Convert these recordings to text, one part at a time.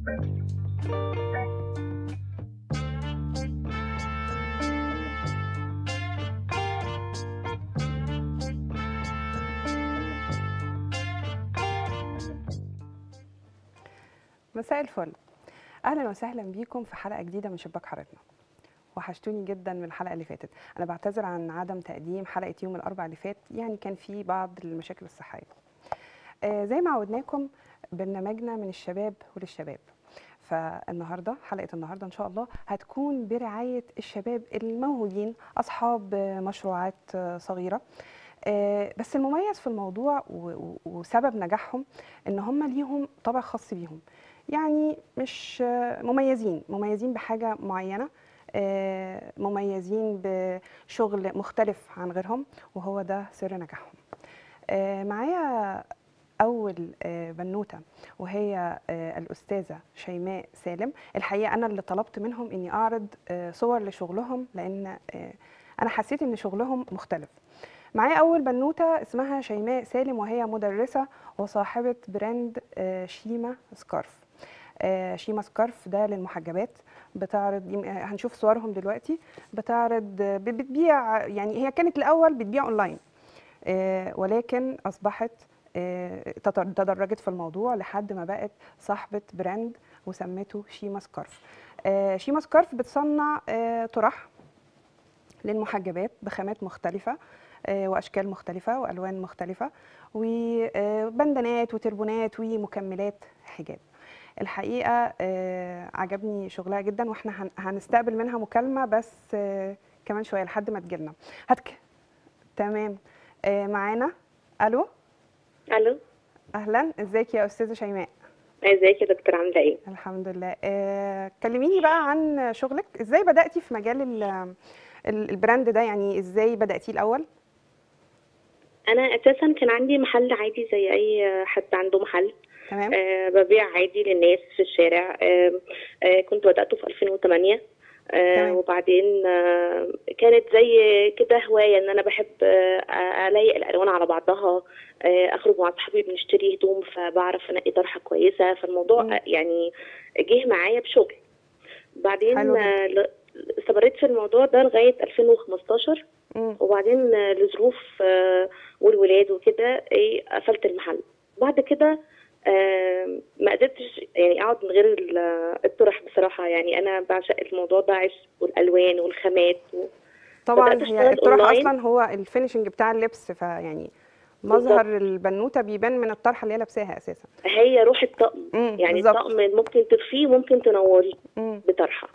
مساء الفل اهلا وسهلا بيكم في حلقه جديده من شباك حارتنا وحشتوني جدا من الحلقه اللي فاتت انا بعتذر عن عدم تقديم حلقه يوم الاربعاء اللي فات يعني كان في بعض المشاكل الصحيه آه زي ما عودناكم برنامجنا من الشباب وللشباب فالنهارده حلقه النهارده ان شاء الله هتكون برعايه الشباب الموهوبين اصحاب مشروعات صغيره آه، بس المميز في الموضوع و- و- وسبب نجاحهم ان هم ليهم طابع خاص بيهم يعني مش آه، مميزين مميزين بحاجه معينه آه، مميزين بشغل مختلف عن غيرهم وهو ده سر نجاحهم آه، معايا اول آه، بنوته وهي آه، الاستاذه شيماء سالم الحقيقه انا اللي طلبت منهم اني اعرض آه، صور لشغلهم لان آه، انا حسيت ان شغلهم مختلف معايا اول بنوته اسمها شيماء سالم وهي مدرسه وصاحبه براند آه، شيما سكارف آه، شيما سكارف ده للمحجبات بتعرض يم- آه، هنشوف صورهم دلوقتي بتعرض آه، ب- بتبيع يعني هي كانت الاول بتبيع اونلاين آه، ولكن اصبحت آه، تتر- تدرجت في الموضوع لحد ما بقت صاحبه براند وسمته شيما سكارف آه، شيما سكارف بتصنع آه، طرح للمحجبات بخامات مختلفة آه، وأشكال مختلفة وألوان مختلفة وبندانات وتربونات ومكملات حجاب الحقيقة آه، عجبني شغلها جدا واحنا هن- هنستقبل منها مكالمة بس آه، كمان شوية لحد ما تجيلنا هتك تمام آه، معانا ألو الو أهلا ازيك يا أستاذة شيماء ازيك يا دكتور عامله ايه الحمد لله آه، كلميني بقى عن شغلك ازاي بدأتي في مجال ال- ال- البراند ده يعني ازاي بدأتيه الأول انا اساسا كان عندي محل عادي زي اي حد عنده محل تمام أه ببيع عادي للناس في الشارع أه أه كنت بدأته في 2008 أه تمام. وبعدين أه كانت زي كده هواية ان انا بحب أه الايق الالوان على بعضها أه اخرج مع صحابي بنشتري هدوم فبعرف انقي طرحة كويسة فالموضوع مم. آه، يعني جه معايا بشغل بعدين حلو جدا. آه، ل- استمريت في الموضوع ده لغاية 2015 مم. وبعدين آه، لظروف آه، والولاد وكده ايه قفلت المحل بعد كده آه، ما قدرتش يعني اقعد من غير ال- الطرح بصراحه يعني انا بعشق الموضوع ده عشق والالوان والخامات و... طبعا بدأت هي أشتغل الطرح أونلاين. اصلا هو الفينشنج بتاع اللبس فيعني مظهر البنوته بيبان من الطرحه اللي هي لابساها اساسا هي روح الطقم مم، يعني بالظبط. الطقم ممكن تطفيه وممكن تنوريه مم. بطرحه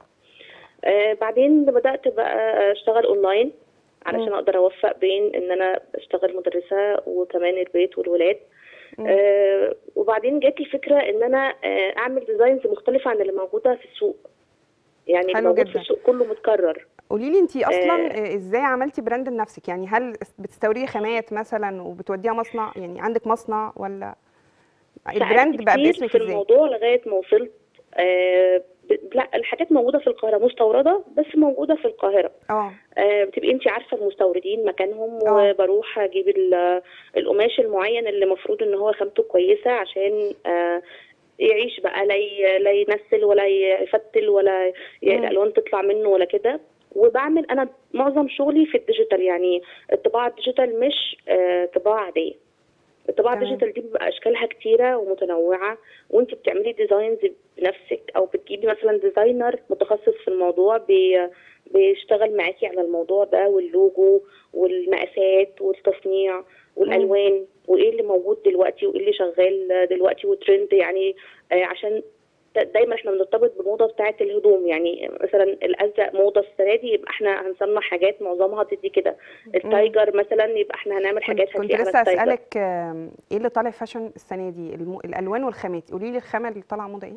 آه بعدين بدات بقى اشتغل اونلاين علشان مم. اقدر اوفق بين ان انا اشتغل مدرسه وكمان البيت والولاد مم. آه وبعدين جات لي فكره ان انا آه اعمل ديزاينز مختلفه عن اللي موجوده في السوق يعني اللي حلو موجود جدا. في السوق كله متكرر قولي لي انت اصلا آه. آه، ازاي عملتي براند لنفسك يعني هل بتستوردي خامات مثلا وبتوديها مصنع يعني عندك مصنع ولا البراند ساعدت بقى كتير باسمك في ازاي الموضوع لغايه ما وصلت آه ب- لا الحاجات موجوده في القاهره مستورده بس موجوده في القاهره اه آه، بتبقي انت عارفه المستوردين مكانهم آه. وبروح اجيب ال- القماش المعين اللي المفروض ان هو خامته كويسه عشان آه، يعيش بقى لا ي- لا ينسل ولا يفتل ولا ي- مم. الالوان تطلع منه ولا كده وبعمل انا معظم شغلي في الديجيتال يعني الطباعه الديجيتال مش آه، طباعه عاديه الطباعه تمام. الديجيتال دي بيبقى اشكالها كتيره ومتنوعه وانت بتعملي ديزاينز بنفسك او بتجيبي مثلا ديزاينر متخصص في الموضوع بي بيشتغل معاكي على الموضوع ده واللوجو والمقاسات والتصنيع والالوان وايه اللي موجود دلوقتي وايه اللي شغال دلوقتي وترند يعني آه، عشان دايما احنا بنرتبط بالموضه بتاعه الهدوم يعني مثلا الازرق موضه السنه دي يبقى احنا هنصنع حاجات معظمها تدي كده التايجر مثلا يبقى احنا هنعمل كنت, حاجات كنت هتليق على لسه التايجر اسالك آم، ايه اللي طالع فاشن السنه دي الم... الالوان والخامات قولي لي الخامه اللي طالعه موضه ايه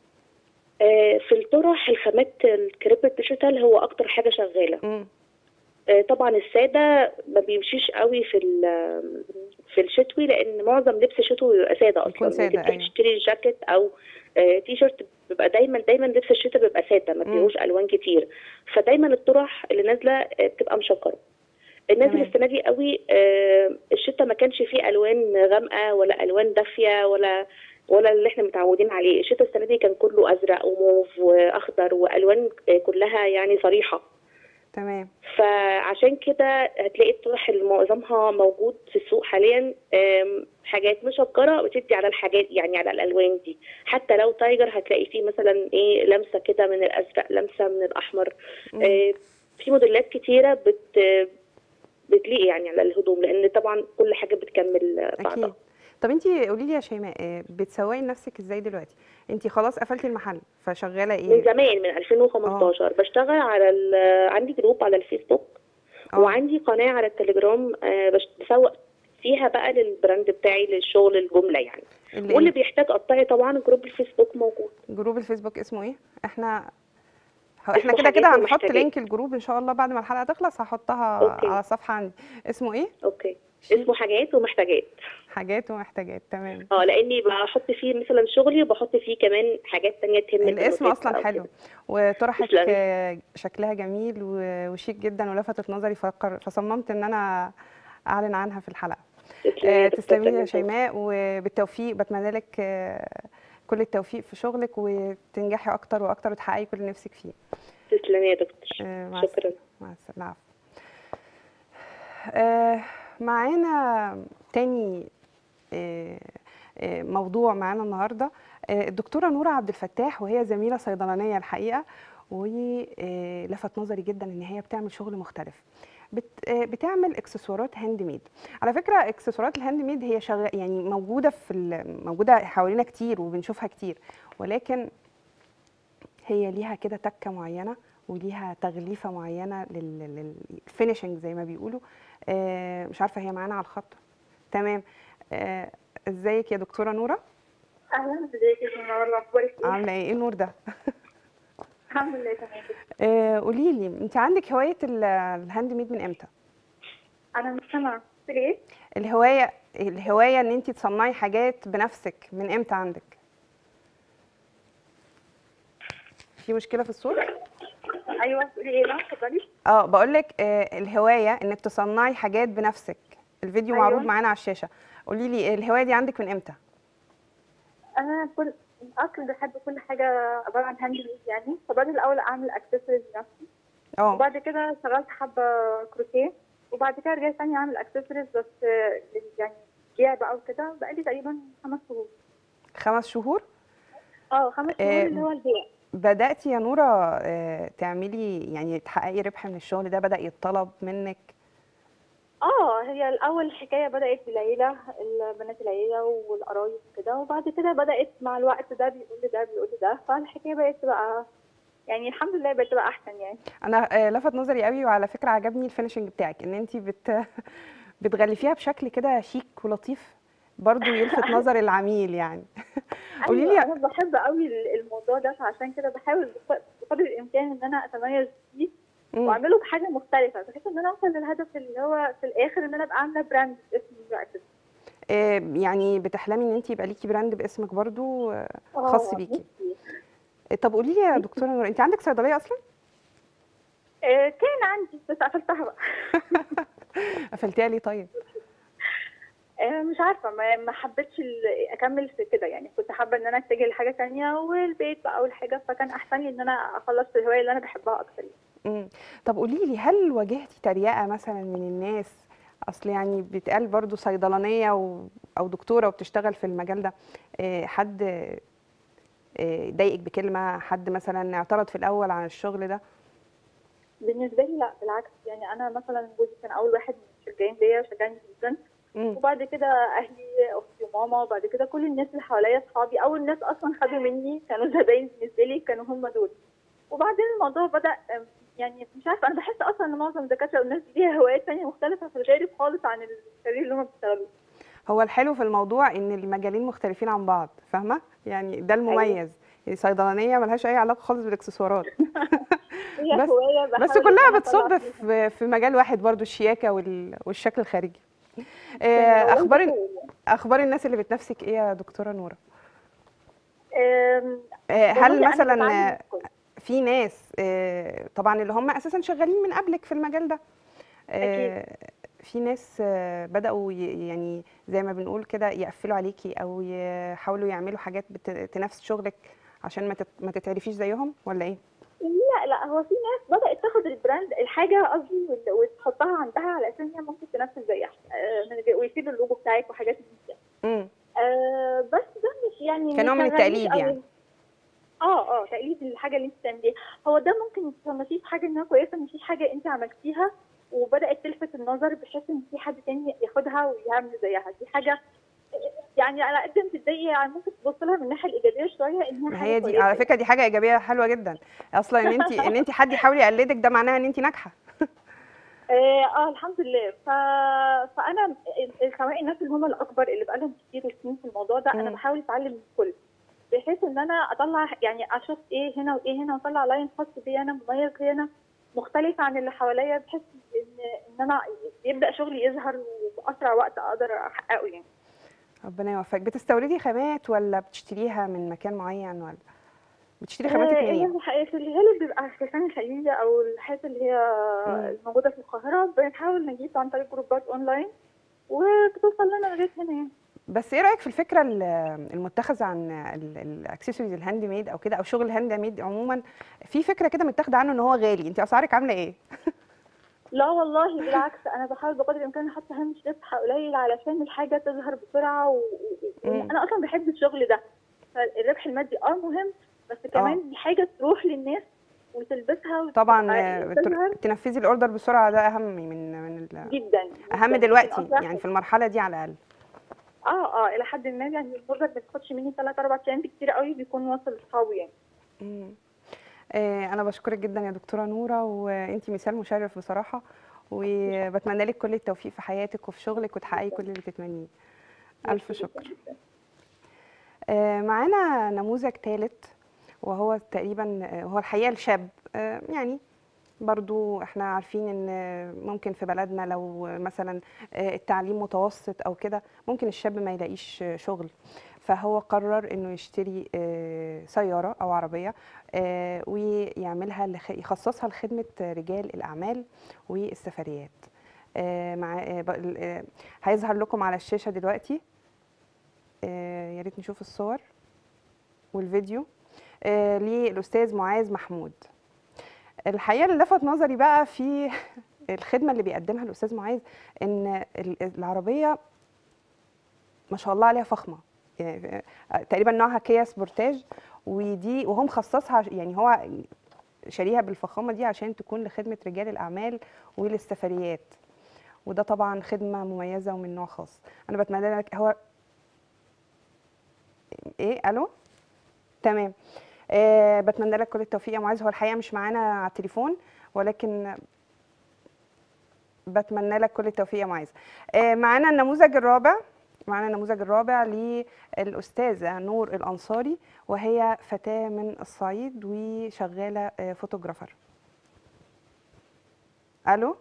آه، في الطرح الخامات الكريب الديجيتال هو اكتر حاجه شغاله امم آه، طبعا الساده ما بيمشيش قوي في ال- في الشتوي لان معظم لبس الشتوي بيبقى ساده بيكون اصلا سادة، انت أيوة. تشتري جاكيت او آه، تي شيرت بيبقى دايما دايما لبس الشتاء بيبقى ساده ما مم. فيهوش الوان كتير فدايما الطرح اللي نازله آه، بتبقى مشكره النازل تمام. السنه دي قوي آه، الشتاء ما كانش فيه الوان غامقه ولا الوان دافيه ولا ولا اللي احنا متعودين عليه الشتاء السنه دي كان كله ازرق وموف واخضر والوان آه، كلها يعني صريحه تمام فعشان كده هتلاقي الطرح اللي معظمها موجود في السوق حاليا آم، حاجات مشجره بتدي على الحاجات يعني على الالوان دي حتى لو تايجر هتلاقي فيه مثلا ايه لمسه كده من الازرق لمسه من الاحمر مم. آه، في موديلات كتيره بت بتليق يعني على الهدوم لان طبعا كل حاجه بتكمل اكيد بعضها طب انت قولي لي يا شيماء آه، بتسوقي لنفسك ازاي دلوقتي انت خلاص قفلتي المحل فشغاله من ايه زمان من 2015 بشتغل على ال- عندي جروب على الفيسبوك اه وعندي قناه على التليجرام آه، بش- بسوق فيها بقى للبراند بتاعي للشغل الجمله يعني اللي واللي بيحتاج قطعي طبعا جروب الفيسبوك موجود جروب الفيسبوك اسمه ايه احنا هو اسمه احنا كده كده حاجات هنحط ومحتاجات. لينك الجروب ان شاء الله بعد ما الحلقه تخلص هحطها أوكي. على الصفحه عندي اسمه ايه اوكي شيل. اسمه حاجات ومحتاجات حاجات ومحتاجات تمام اه لاني بحط فيه مثلا شغلي وبحط فيه كمان حاجات تانية تهم الاسم البنوتات اصلا أو حلو كده. وطرحك تسلمي. آه، شكلها جميل و- وشيك جدا ولفتت نظري فقر- فصممت ان انا اعلن عنها في الحلقه تسلمي يا آه، دكتور تسلمي لي يا تمام. شيماء وبالتوفيق بتمنى لك آه، كل التوفيق في شغلك وتنجحي اكتر واكتر وتحققي كل اللي نفسك فيه تسلمي يا دكتور آه، مع شكرا مع السلامة العفو. آه، معانا تاني آه، آه، موضوع معانا النهارده آه، الدكتوره نوره عبد الفتاح وهي زميله صيدلانيه الحقيقه ولفت نظري جدا ان هي بتعمل شغل مختلف بت آه، بتعمل اكسسوارات هاند ميد على فكره اكسسوارات الهاند ميد هي شغ... يعني موجوده في ال- موجوده حوالينا كتير وبنشوفها كتير ولكن هي ليها كده تكه معينه وليها تغليفه معينه للفينيشنج زي ما بيقولوا آه، مش عارفه هي معانا على الخط تمام آه، ازيك يا دكتوره نوره اهلا ازيك يا منور اخبارك ايه؟ عامله ايه ايه النور ده الحمد لله تمام آه، قولي لي انت عندك هوايه ال- الهاند ميد من امتى انا مش سامعه قلت ايه؟ الهوايه الهوايه ان انت تصنعي حاجات بنفسك من امتى عندك في مشكله في الصوت ايوه تقولي ايه لا اتفضلي اه بقول لك آه الهوايه انك تصنعي حاجات بنفسك الفيديو أيوة. معروض معانا على الشاشه قولي لي الهوايه دي عندك من امتى انا كل اصلا بحب كل حاجه عباره عن هاند ميد يعني فبدأت الاول اعمل اكسسوارز لنفسي اه وبعد كده اشتغلت حبه كروشيه وبعد كده رجعت تاني اعمل اكسسوارز بس آه، يعني بيع بقى وكده بقالي تقريبا خمس شهور خمس شهور اه خمس شهور آه، اللي هو البيع بدأتي يا نورة آه، تعملي يعني تحققي ربح من الشغل ده بدأ يتطلب منك اه هي الاول الحكايه بدات بالعيله البنات العيله والقرايب وكده وبعد كده بدات مع الوقت ده بيقول لي ده بيقول لي ده فالحكايه بقت تبقى يعني الحمد لله بقت تبقى احسن يعني انا آه، لفت نظري قوي وعلى فكرة عجبني الفينشنج بتاعك ان انت بت بتغلفيها بشكل كده شيك ولطيف برضو يلفت نظر العميل يعني قولي أيوة، لي انا بحب قوي الموضوع ده فعشان كده بحاول بق- بقدر الامكان ان انا اتميز فيه مم. واعمله بحاجه مختلفه بحيث ان انا اوصل للهدف اللي هو في الاخر ان انا ابقى عامله براند اسمي بقى كده آه، يعني بتحلمي ان انت يبقى ليكي براند باسمك برضو آه، خاص آه، بيكي نفسي. آه، طب قولي لي يا دكتورة نور انت عندك صيدلية اصلا آه، كان عندي بس قفلتها بقى قفلتيها ليه طيب آه، مش عارفه ما ما حبيتش ال- اكمل في كده يعني كنت حابه ان انا اتجه لحاجه تانية والبيت بقى والحاجه فكان احسن لي ان انا اخلص في الهوايه اللي انا بحبها اكتر يعني. مم. طب قولي لي هل واجهتي تريقة مثلا من الناس اصل يعني بيتقال برضو صيدلانية و... او دكتورة وبتشتغل في المجال ده آه، حد آه، ضايقك بكلمة حد مثلا اعترض في الاول عن الشغل ده بالنسبه لي لا بالعكس يعني انا مثلا جوزي كان اول واحد من المشجعين ليا شجعني جدا مم. وبعد كده اهلي اختي وماما وبعد كده كل الناس اللي حواليا اصحابي اول ناس اصلا خدوا مني كانوا زباين بالنسبه لي كانوا هم دول وبعدين الموضوع بدا أم، يعني مش عارفه انا بحس اصلا ان معظم الدكاتره والناس دي ليها هوايات تانية مختلفه في الغالب خالص عن الكارير اللي هم بيشتغلوه هو الحلو في الموضوع ان المجالين مختلفين عن بعض فاهمة يعني ده المميز يعني صيدلانية ملهاش اي علاقة خالص بالاكسسوارات هي بس- هوايه بس بحاول إن كلها أنا أطلع بتصب فيها. في في مجال واحد برضو الشياكة وال... والشكل الخارجي آه، والله اخبار بحاول. اخبار الناس اللي بتنافسك ايه يا دكتوره نوره أم، آه، والله هل أنا مثلا بتعلم آه، كل- في ناس آه، طبعا اللي هم اساسا شغالين من قبلك في المجال ده آه، في ناس آه، بداوا ي- يعني زي ما بنقول كده يقفلوا عليكي او يحاولوا يعملوا حاجات بت- تنافس شغلك عشان ما تت- ما تتعرفيش زيهم ولا ايه لا لا هو في ناس بدات تاخد البراند الحاجه قصدي وال- وتحطها عندها على اساس ان هي ممكن تنفذ زيها آه، من غير- ويسيب اللوجو بتاعك وحاجات من كده امم آه، بس ده مش يعني كنوع ما من يشغلنيش التقليد أوي. يعني. اه اه تقليد الحاجه اللي انت بتعمليها هو ده ممكن تصنفيه في حاجه انها كويسه مش حاجه انت عملتيها وبدات تلفت النظر بحيث ان في حد تاني ياخدها ويعمل زيها دي حاجه يعني على قد ما تتضايقي يعني ممكن تبص لها من الناحيه الايجابيه شويه انها ما حاجه هي دي كويسة. على فكره دي حاجه ايجابيه حلوه جدا اصلا ان انت ان انت حد يحاول يقلدك ده معناها ان انت ناجحه اه آه، الحمد لله ف... فانا ال- سواء الناس اللي هم الاكبر اللي بقالهم كتير سنين في الموضوع ده انا مم. بحاول اتعلم من الكل بحيث ان انا اطلع يعني اشوف ايه هنا وايه هنا واطلع لاين خاص بيا انا مميز ليا انا مختلف عن اللي حواليا بحيث ان ان انا يبدا شغلي يظهر وباسرع وقت اقدر احققه يعني ربنا يوفقك بتستوردي خامات ولا بتشتريها من مكان معين ولا بتشتري خاماتك آه، هي منين الحقيقة في الغالب بيبقى الخرسان الخليجية أو الحاجات اللي هي مم. الموجودة في القاهرة بنحاول نجيب عن طريق جروبات أونلاين وبتوصل لنا لغاية هنا يعني. بس ايه رايك في الفكره ال- المتخذه عن الاكسسوارز الهاند ميد او كده او شغل الهاند ميد عموما في فكره كده متاخده عنه ان هو غالي انت اسعارك عامله ايه لا والله بالعكس أنا بحاول بقدر الإمكان أحط هامش ربح قليل علشان الحاجة تظهر بسرعة و... و... مم. أنا أصلا بحب الشغل ده فالربح المادي أه مهم بس كمان دي حاجة تروح للناس وتلبسها وتبقى طبعا آه، تظهر تر- تنفذي الاوردر بسرعه ده اهم من من ال- جدا اهم جداً. دلوقتي أصلاً يعني في المرحله دي على الاقل اه اه الى حد ما يعني البرجر ما بتاخدش مني 3 4 ايام كتير قوي بيكون واصل لاصحابي يعني مم. آه، انا بشكرك جدا يا دكتوره نوره وانتي مثال مشرف بصراحه وبتمنى لك كل التوفيق في حياتك وفي شغلك وتحققي كل اللي تتمنيه الف شكر آه، معانا نموذج ثالث وهو تقريبا آه، هو الحقيقه الشاب آه، يعني برضو احنا عارفين ان آه، ممكن في بلدنا لو مثلا آه، التعليم متوسط او كده ممكن الشاب ما يلاقيش آه، شغل فهو قرر انه يشتري آه، سياره او عربيه آه، ويعملها لخ- يخصصها لخدمه رجال الاعمال والسفريات آه، مع آه، ب- ال- آه، هيظهر لكم على الشاشه دلوقتي آه، يا ريت نشوف الصور والفيديو آه، للاستاذ معاذ محمود الحقيقه اللي لفت نظري بقى في الخدمه اللي بيقدمها الاستاذ معاذ ان ال- العربيه ما شاء الله عليها فخمه يعني آه، تقريبا نوعها كيا سبورتاج ودي وهو مخصصها عش- يعني هو شاريها بالفخامه دي عشان تكون لخدمه رجال الاعمال وللسفريات وده طبعا خدمه مميزه ومن نوع خاص انا بتمنى لك هو ايه الو تمام أه بتمنى لك كل التوفيق يا معاذ هو الحقيقه مش معانا على التليفون ولكن بتمنى لك كل التوفيق يا معاذ أه معانا النموذج الرابع معانا النموذج الرابع للأستاذة نور الأنصاري وهي فتاة من الصعيد وشغالة آه، فوتوغرافر ألو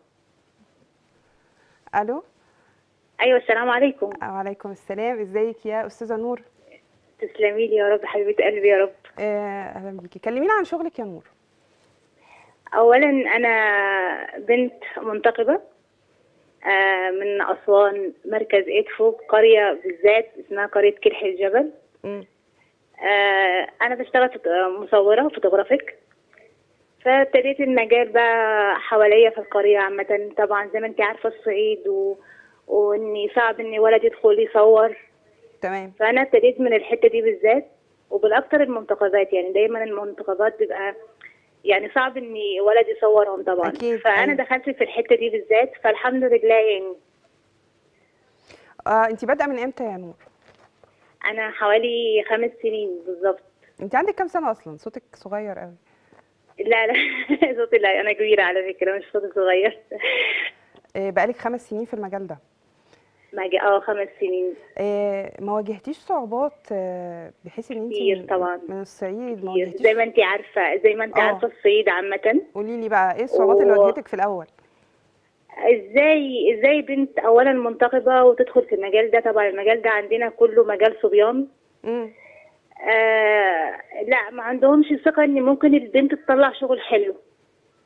ألو ايوه السلام عليكم وعليكم السلام ازيك يا أستاذة نور تسلمي لي يا رب حبيبه قلبي يا رب آه، أهلا بيكي كلمينا عن شغلك يا نور اولا انا بنت منتقبه آه، من اسوان مركز ادفو قريه بالذات اسمها قريه كلح الجبل مم. آه، انا بشتغل فوت- مصوره فوتوغرافيك فابتديت المجال بقى حواليا في القريه عامه طبعا زي ما انت عارفه الصعيد و... واني صعب ان ولد يدخل يصور تمام فانا ابتديت من الحته دي بالذات وبالاكثر المنتخبات يعني دايما المنتخبات بيبقى يعني صعب ان ولد يصورهم طبعا أكيد، فانا أيوة. دخلت في الحته دي بالذات فالحمد لله يعني آه انت بادئه من امتى يا نور انا حوالي خمس سنين بالظبط انت عندك كام سنه اصلا صوتك صغير قوي لا لا صوتي لا انا كبيره على فكره مش صوتي صغير آه بقالك خمس سنين في المجال ده ما جا- اه خمس سنين آه ما واجهتيش صعوبات آه بحيث ان انت كتير من, طبعاً. من الصعيد ما كتير. واجهتيش زي ما انت عارفه زي ما انت آه. عارفه الصعيد عامه قولي لي بقى ايه الصعوبات اللي و- واجهتك في الاول ازاي ازاي بنت اولا منتقبه وتدخل في المجال ده طبعا المجال ده عندنا كله مجال صبيان امم آه لا ما عندهمش ثقه ان ممكن البنت تطلع شغل حلو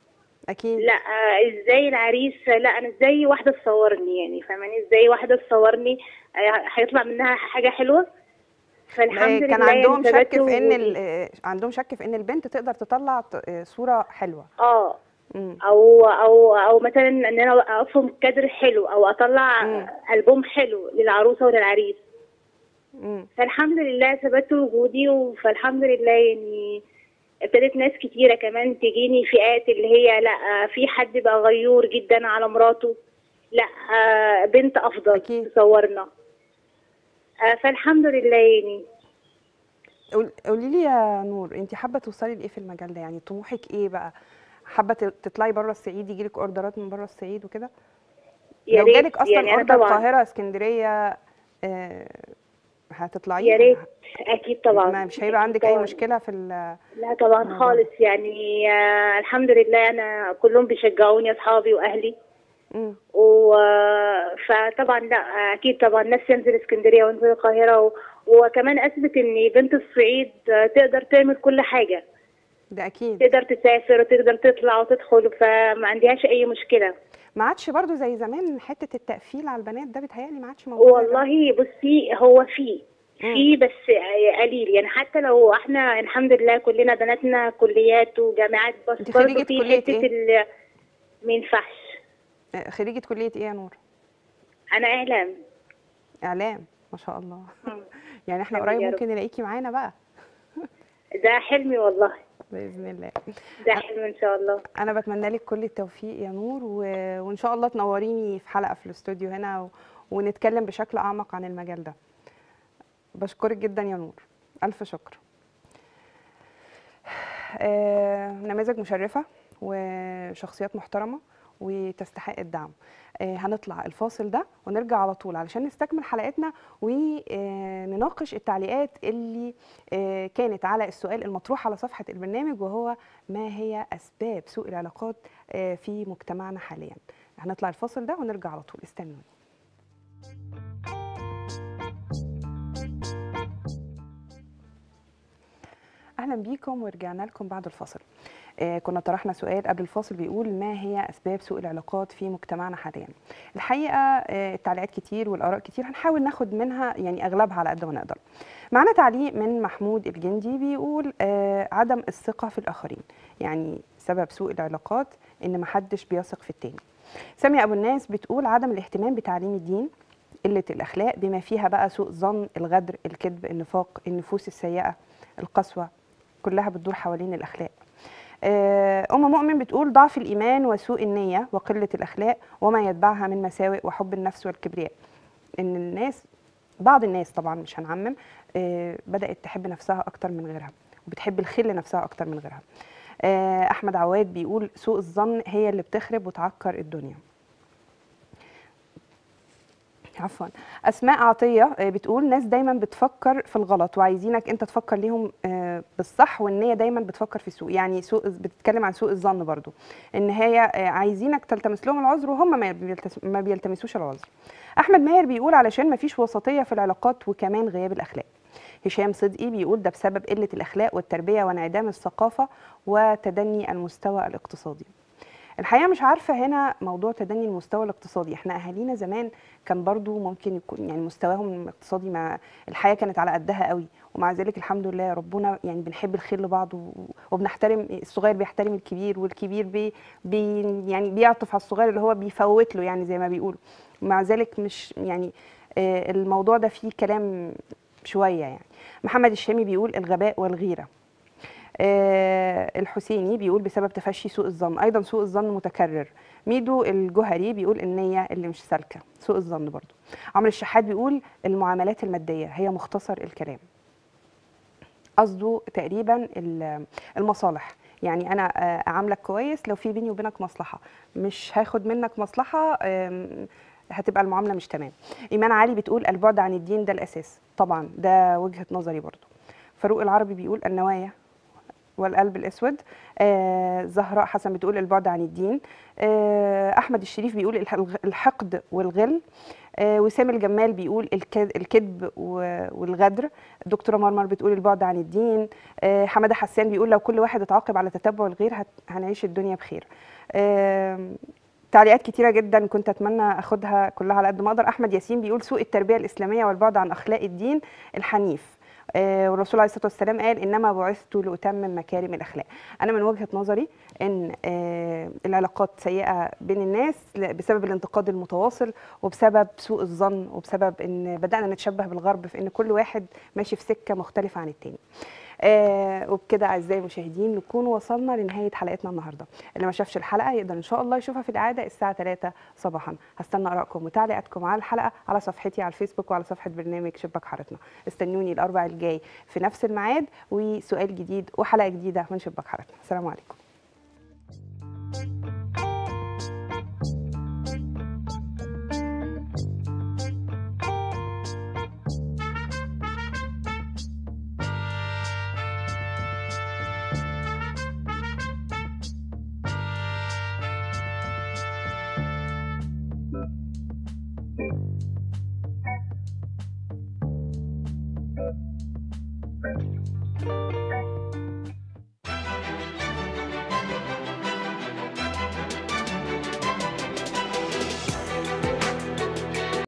اكيد لا آه، ازاي العريس لا انا ازاي واحده تصورني يعني فاهماني ازاي واحده تصورني آه، هيطلع منها حاجه حلوه فالحمد كان لله عندهم يعني شك ثبات في ان وجودي. ال- آه، عندهم شك في ان البنت تقدر تطلع ت- آه، صوره حلوه اه مم. او او او مثلا ان انا افهم كادر حلو او اطلع مم. البوم حلو للعروسه وللعريس مم. فالحمد لله ثبت وجودي و- فالحمد لله يعني ابتدت ناس كتيرة كمان تجيني فئات اللي هي لا في حد بقى غيور جدا على مراته لا آه، بنت افضل أكيد. تصورنا آه، فالحمد لله يعني قول- قولي لي يا نور انت حابه توصلي لايه في المجال ده يعني طموحك ايه بقى حابه ت- تطلعي بره الصعيد يجيلك اوردرات من بره الصعيد وكده يا لو ريت جالك اصلا يعني انا اوردر طبعا القاهره اسكندريه آه هتطلعي يا ريت اكيد طبعا ما مش هيبقى أكيد عندك اي طبعا. مشكله في ال- لا طبعا الموضوع خالص يعني آه، الحمد لله انا كلهم بيشجعوني اصحابي واهلي مم. و فطبعا لا اكيد طبعا ناس ينزل اسكندريه وينزل القاهره و... وكمان اثبت ان بنت الصعيد تقدر تعمل كل حاجه ده اكيد تقدر تسافر وتقدر تطلع وتدخل فما عندهاش اي مشكله ما عادش برضو زي زمان حته التقفيل على البنات ده بيتهيألي ما عادش موجود زي زمان. والله بصي هو في مم. في بس قليل يعني حتى لو احنا الحمد لله كلنا بناتنا كليات وجامعات بس انت برضه خريجة في كلية حته ايه؟ ال ما ينفعش آه، خريجه كليه ايه يا نور انا اعلام اعلام ما شاء الله مم. يعني احنا آمين قريب يا رب. ممكن نلاقيكي معانا بقى ده حلمي والله باذن الله ده حلم ان شاء الله انا بتمنى لك كل التوفيق يا نور و... وان شاء الله تنوريني في حلقه في الاستوديو هنا و... ونتكلم بشكل اعمق عن المجال ده بشكرك جدا يا نور الف شكر آه، نماذج مشرفه وشخصيات محترمه وتستحق الدعم آه، هنطلع الفاصل ده ونرجع على طول علشان نستكمل حلقتنا ونناقش التعليقات اللي آه، كانت على السؤال المطروح على صفحة البرنامج وهو ما هي أسباب سوء العلاقات آه، في مجتمعنا حاليا هنطلع الفاصل ده ونرجع على طول استنوني اهلا بيكم ورجعنا لكم بعد الفاصل آه كنا طرحنا سؤال قبل الفاصل بيقول ما هي اسباب سوء العلاقات في مجتمعنا حاليا الحقيقه آه التعليقات كتير والاراء كتير هنحاول ناخد منها يعني اغلبها على قد ما نقدر معنا تعليق من محمود الجندي بيقول آه عدم الثقه في الاخرين يعني سبب سوء العلاقات ان محدش بيثق في التاني سامية ابو الناس بتقول عدم الاهتمام بتعليم الدين قله الاخلاق بما فيها بقى سوء الظن الغدر الكذب النفاق النفوس السيئه القسوه كلها بتدور حوالين الاخلاق آه، ام مؤمن بتقول ضعف الايمان وسوء النيه وقله الاخلاق وما يتبعها من مساوئ وحب النفس والكبرياء ان الناس بعض الناس طبعا مش هنعمم آه، بدات تحب نفسها اكتر من غيرها وبتحب الخل نفسها اكتر من غيرها آه، احمد عواد بيقول سوء الظن هي اللي بتخرب وتعكر الدنيا عفوا اسماء عطيه آه، بتقول ناس دايما بتفكر في الغلط وعايزينك انت تفكر ليهم آه، بالصح والنيه دايما بتفكر في السوء يعني سوء بتتكلم عن سوء الظن برضو ان هي آه، عايزينك تلتمس لهم العذر وهم ما بيلتس- ما بيلتمسوش العذر احمد ماهر بيقول علشان ما فيش وسطيه في العلاقات وكمان غياب الاخلاق هشام صدقي بيقول ده بسبب قله الاخلاق والتربيه وانعدام الثقافه وتدني المستوى الاقتصادي الحقيقه مش عارفه هنا موضوع تدني المستوى الاقتصادي احنا اهالينا زمان كان برضو ممكن يكون يعني مستواهم الاقتصادي مع الحياه كانت على قدها قوي ومع ذلك الحمد لله ربنا يعني بنحب الخير لبعض و- وبنحترم الصغير بيحترم الكبير والكبير بي بي يعني بيعطف على الصغير اللي هو بيفوت له يعني زي ما بيقولوا ومع ذلك مش يعني آه، الموضوع ده فيه كلام شويه يعني محمد الشامي بيقول الغباء والغيره آه، الحسيني بيقول بسبب تفشي سوء الظن ايضا سوء الظن متكرر ميدو الجهري بيقول النيه اللي مش سالكه سوء الظن برضو عمرو الشحات بيقول المعاملات الماديه هي مختصر الكلام قصده تقريبا ال- المصالح يعني انا آه، اعاملك كويس لو في بيني وبينك مصلحه مش هاخد منك مصلحه آم، هتبقى المعامله مش تمام ايمان علي بتقول البعد عن الدين ده الاساس طبعا ده وجهه نظري برضو فاروق العربي بيقول النوايا والقلب الاسود آه زهراء حسن بتقول البعد عن الدين آه احمد الشريف بيقول الح- الحقد والغل آه، وسام الجمال بيقول الكذ- الكذب و- والغدر دكتوره مرمر بتقول البعد عن الدين آه، حماده حسان بيقول لو كل واحد اتعاقب على تتبع الغير هت- هنعيش الدنيا بخير آم، تعليقات كتيرة جدا كنت أتمنى أخدها كلها على قد ما أقدر أحمد ياسين بيقول سوء التربية الإسلامية والبعد عن أخلاق الدين الحنيف آه، والرسول عليه الصلاة والسلام قال إنما بعثت لأتمم مكارم الأخلاق أنا من وجهة نظري إن آه، العلاقات سيئة بين الناس ل- بسبب الانتقاد المتواصل وبسبب سوء الظن وبسبب إن بدأنا نتشبه بالغرب في إن كل واحد ماشي في سكة مختلفة عن التاني آه وبكده اعزائي المشاهدين نكون وصلنا لنهايه حلقتنا النهارده اللي ما شافش الحلقه يقدر ان شاء الله يشوفها في الاعاده الساعه 3 صباحا هستنى ارائكم وتعليقاتكم على الحلقه على صفحتي على الفيسبوك وعلى صفحه برنامج شباك حارتنا استنوني الاربع الجاي في نفس الميعاد وسؤال جديد وحلقه جديده من شباك حارتنا السلام عليكم thank you